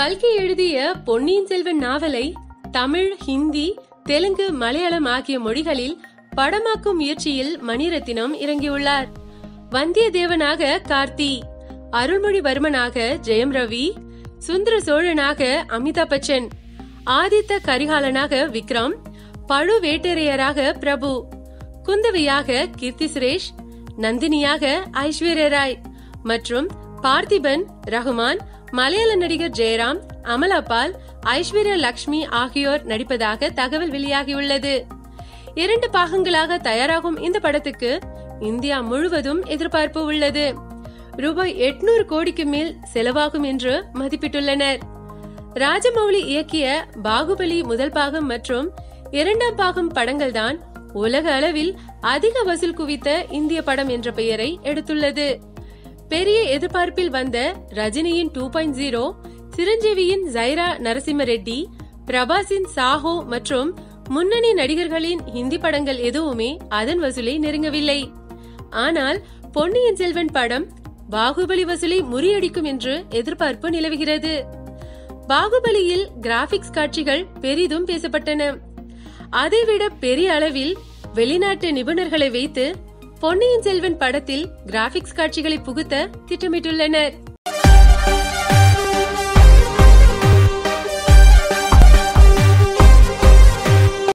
கல்கி எழுதிய பொன்னியின் செல்வன் நாவலை தமிழ் ஹிந்தி தெலுங்கு மலையாளம் ஆகிய மொழிகளில் படமாக்கும் முயற்சியில் மணிரத்தினம் இறங்கியுள்ளார் வந்தியத்தேவனாக கார்த்தி அருள்மொழிவர்மனாக ஜெயம் ரவி சுந்தர சோழனாக அமிதாப் பச்சன் ஆதித்த கரிகாலனாக விக்ரம் பழுவேட்டரையராக பிரபு குந்தவையாக கீர்த்தி சுரேஷ் நந்தினியாக ஐஸ்வர்யா ராய் மற்றும் பார்த்திபன் ரகுமான் மலையாள நடிகர் ஜெயராம் அமலாபால் ஐஸ்வர்யா லக்ஷ்மி ஆகியோர் நடிப்பதாக தகவல் வெளியாகியுள்ளது இரண்டு பாகங்களாக தயாராகும் இந்த படத்துக்கு இந்தியா முழுவதும் எதிர்பார்ப்பு உள்ளது ரூபாய் எட்நூறு கோடிக்கு மேல் செலவாகும் என்று மதிப்பிட்டுள்ளனர் ராஜமௌலி இயக்கிய பாகுபலி முதல் பாகம் மற்றும் இரண்டாம் பாகம் படங்கள்தான் உலக அளவில் அதிக வசூல் குவித்த இந்திய படம் என்ற பெயரை எடுத்துள்ளது பெரிய எதிர்பார்ப்பில் வந்த ரஜினியின் டூ பாயிண்ட் ஜீரோ சிரஞ்சீவியின் ஜைரா நரசிம்ம ரெட்டி பிரபாஸின் சாஹோ மற்றும் முன்னணி நடிகர்களின் ஹிந்தி படங்கள் எதுவுமே அதன் வசூலை நெருங்கவில்லை ஆனால் பொன்னியின் செல்வன் படம் பாகுபலி வசூலை முறியடிக்கும் என்று எதிர்பார்ப்பு நிலவுகிறது பாகுபலியில் கிராபிக்ஸ் காட்சிகள் பெரிதும் பேசப்பட்டன அதைவிட பெரிய அளவில் வெளிநாட்டு நிபுணர்களை வைத்து பொன்னியின் செல்வன் படத்தில் கிராபிக்ஸ் காட்சிகளை புகுத்த திட்டமிட்டுள்ளனர்